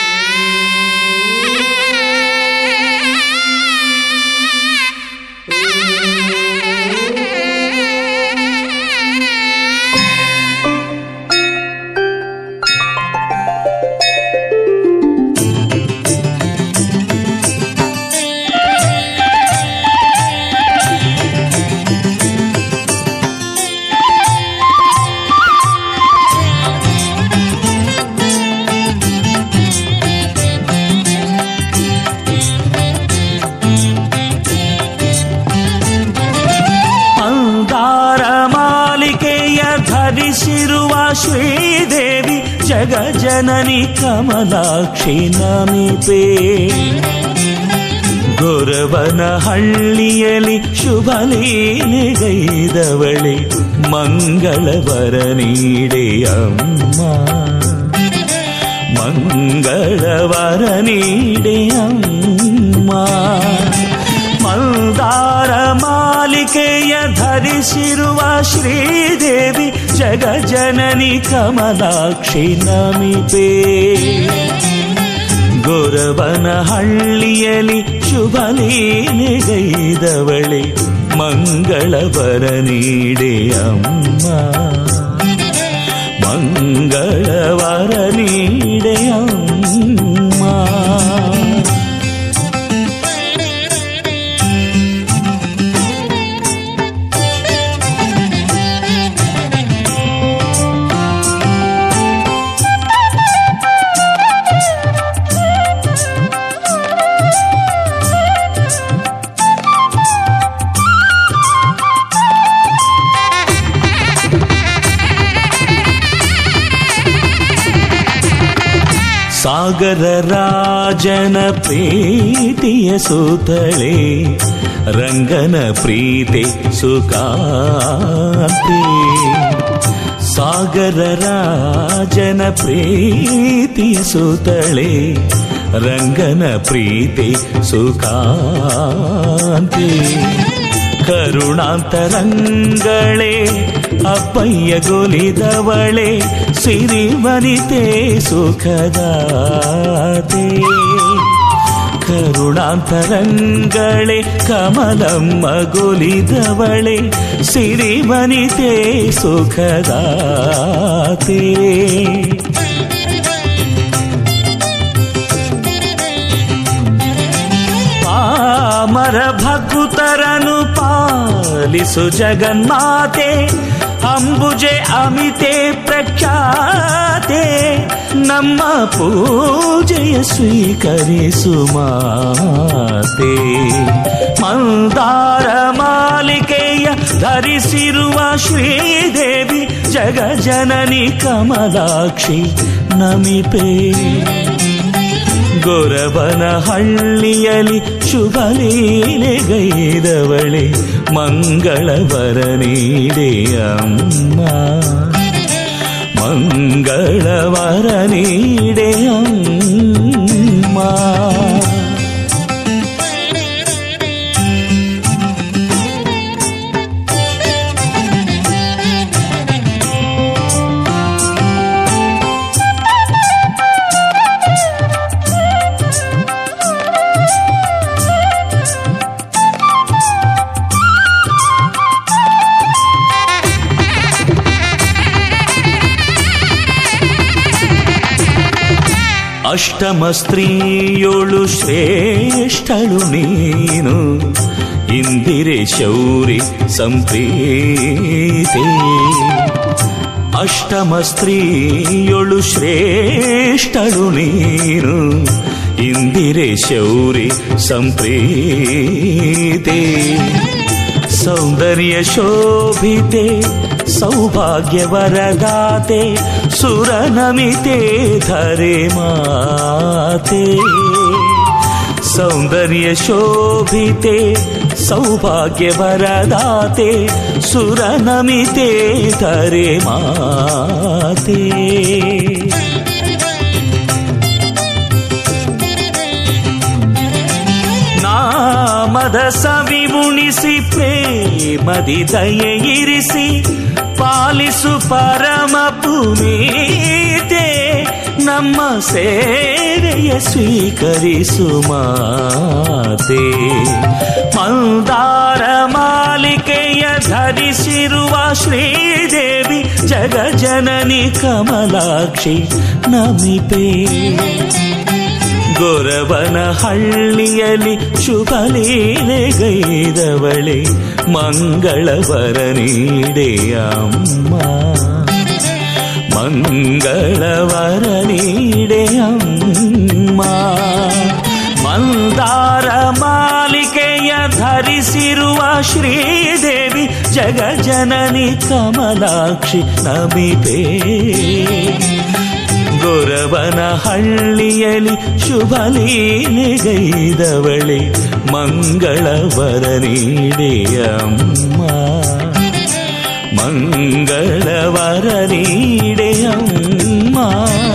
ಅಂಗಾರ ಮಾಲಿಕೆಯ ಧರಿಸಿರುವ ಶ್ರೀದೇವಿ ಜಗಜನನಿ ಕಮಲಾಕ್ಷಿ ನಮಿಪೆ ಗೊರವನ ಹಳ್ಳಿಯಲ್ಲಿ ಶುಭ ಲೀಲೆಗೈದವಳೆ ಮಂಗಳವರ ನೀಡೆ ಅಮ್ಮ ಮಂಗಳವರ ನೀಡೆ ಅಮ್ಮ ಮಂದಾರ ಮಾಲಿಕೆಯ ಧರಿಸಿರುವ ಶ್ರೀದೇವಿ ಜಗಜನನಿ ಕಮಲಾಕ್ಷಿ ನಮಿಪೆ ಗೊರವನ ಹಳ್ಳಿಯಲ್ಲಿ ಶುಭ ಲೀಲೆಗೈದವಳೆ ಮಂಗಳವರ ನೀಡೆ ಅಮ್ಮ ಮಂಗಳವರ ನೀಡೆ ಅಮ್ಮ ಸಾಗರ ರಾಜನ ಪ್ರೀತಿಯ ಸೂತಳೆ ರಂಗನ ಪ್ರೀತಿ ಸುಖಾಂತಿ ಸಾಗರ ರಾಜನ ಪ್ರೀತಿಯ ಸೂತಳೆ ರಂಗನ ಪ್ರೀತಿ ಸುಖಾಂತಿ ಕರುಣಾಂತರಂಗಳೇ ಅಪ್ಪಯ್ಯ ಗೊಲಿದವಳೆ ಸಿರಿವನಿತೆ ಸುಖದಾತೆ ಕರುಣಾಂತರಂಗಳೇ ಕಮಲಮ್ಮ ಗೊಲಿದವಳೆ ಸಿರಿವನಿತೆ ಸುಖದಾತೆ ಪಾಮರ ಭಕುತರನು ಪಾಲಿಸು ಜಗನ್ಮಾತೆ ಅಂಬುಜೆ ಅಮಿತೆ ಪ್ರಖ್ಯಾತೆ ನಮ್ಮ ಪೂಜೆಯ ಸ್ವೀಕರಿಸು ಮಾತೆ ಮಂದಾರ ಮಾಲಿಕೆಯ ಧರಿಸಿರುವ ಶ್ರೀದೇವಿ ಜಗಜನನಿ ಕಮಲಾಕ್ಷಿ ನಮಿಪೆ ಗೊರವನ ಹಳ್ಳಿಯಲ್ಲಿ ಶುಭ ಲೀಲೆಗೈದವಳೆ ಮಂಗಳವರ ನೀಡೆ ಅಮ್ಮ ಮಂಗಳವರ ನೀಡೆ ಅಮ್ಮ ಅಷ್ಟಮ ಸ್ತ್ರೀಯೋಳು ಶ್ರೇಷ್ಠಳು ನೀನು ಇಂದಿರೆ ಶೌರಿ ಸಂಪ್ರೀತೆ ಅಷ್ಟಮ ಸ್ತ್ರೀಯೊಳು ಶ್ರೇಷ್ಠಳು ನೀನು ಇಂದಿರೆ ಶೌರಿ ಸಂಪ್ರೀತೆ ಸೌಂದರ್ಯ ಶೋಭಿತೆ ಸೌಭಾಗ್ಯ ವರದಾತೆ ಸುರನಮಿತೆ ಧರೆ ಮಾತೆ ಸೌಂದರ್ಯ ಶೋಭಿತೆ ಸೌಭಾಗ್ಯ ವರದಾತೆ ಸುರನಮಿತೆ ಧರೆ ಮಾತೆ ನಾಮದ ಸವಿ ಉಣಿಸಿ ಪ್ರೇಮದಿ ದಯೆ ಇರಿಸಿ ಪಾಲಿಸು ಪರಮ ಪುನೀತೆ ನಮ್ಮ ಸೇವೆ ಸೇವೆಯ ಸ್ವೀಕರಿಸು ಮಾತೆ ಮಂದಾರ ಮಾಲಿಕೆಯ ಧರಿಸಿರುವ ಶ್ರೀದೇವಿ ಜಗಜನನಿ ಕಮಲಾಕ್ಷಿ ನಮಿಪೇ ಗೊರವನ ಹಳ್ಳಿಯಲ್ಲಿ ಶುಭ ಲೀಲೆಗೈದವಳೆ ಮಂಗಳವರ ನೀಡೆಯಮ್ಮ ಮಂಗಳವರ ನೀಡೆಯಮ್ಮ ಮಂದಾರ ಮಾಲಿಕೆಯ ಧರಿಸಿರುವ ಶ್ರೀದೇವಿ ಜಗಜನನಿ ಕಮಲಾಕ್ಷಿ ನಮಿಪೇ ಗೊರವನ ಹಳ್ಳಿಯಲ್ಲಿ ಶುಭ ಲೀಲೆಗೈದವಳೆ ಮಂಗಳವರ ನೀಡೆಯಮ್ಮ ಮಂಗಳವರ ನೀಡೆಯಮ್ಮ